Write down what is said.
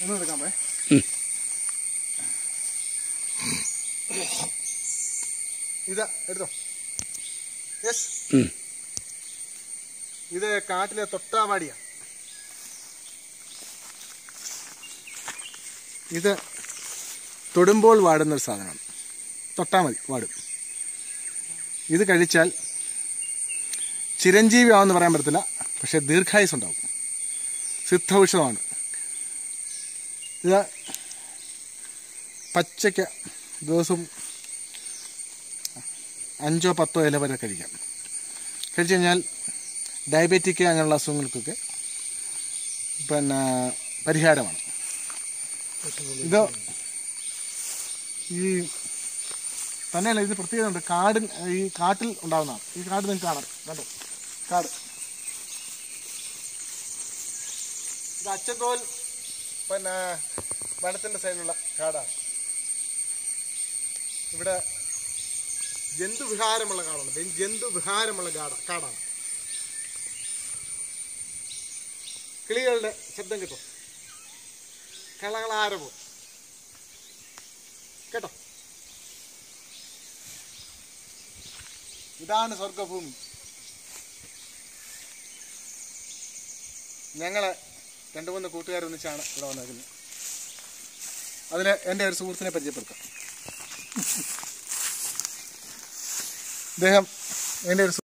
ഒന്നും എടുക്കാൻ പോയെ ഉം. ഇതാ എടുത്തോ യെസ് ഉം. ഇത് കാട്ടിലെ തൊട്ടാവാടിയാ ഇത് തൊടുമ്പോൾ വാടുന്നൊരു സാധനമാണ് തൊട്ടാ മതി വാടും ഇത് കഴിച്ചാൽ ചിരഞ്ജീവി ആവെന്ന് പറയാൻ പറ്റത്തില്ല പക്ഷെ ദീർഘായുസ് ഉണ്ടാവും സിദ്ധൌഷധമാണ് ഇത് പച്ചയ്ക്ക് ദിവസവും അഞ്ചോ പത്തോ ഇല വരെ കഴിക്കാം കഴിച്ചു കഴിഞ്ഞാൽ ഡയബറ്റിക് അങ്ങനെയുള്ള അസുഖങ്ങൾക്കൊക്കെ പിന്നെ പരിഹാരമാണ് ഇത് ഈ തന്നെയല്ല ഇത് പ്രത്യേകത ഉണ്ട് കാടിൻ ഈ കാട്ടിൽ ഉണ്ടാകുന്നതാണ് ഈ കാട് നിങ്ങൾക്ക് കാണാം കണ്ടോ കാട് ഇത് അച്ചത്തോൽ പിന്നെ വനത്തിന്റെ സൈഡിലുള്ള കാടാണ് ഇവിടെ ജന്തുവിഹാരമുള്ള കാടാണ് ബെ- ജന്തുവിഹാരമുള്ള കാട കാടാണ് കിളികളുടെ ശബ്ദം കിട്ടും കളകളാരവും കേട്ടോ ഇതാണ് സ്വർഗഭൂമി ഞങ്ങള് രണ്ടു മൂന്ന് കൂട്ടുകാരൊന്നിച്ചാണ് ഇവിടെ വന്നേക്കുന്നത് അതിന് എൻ്റെ ഒരു സുഹൃത്തിനെ പരിചയപ്പെടുത്താം അദ്ദേഹം എൻ്റെ ഒരു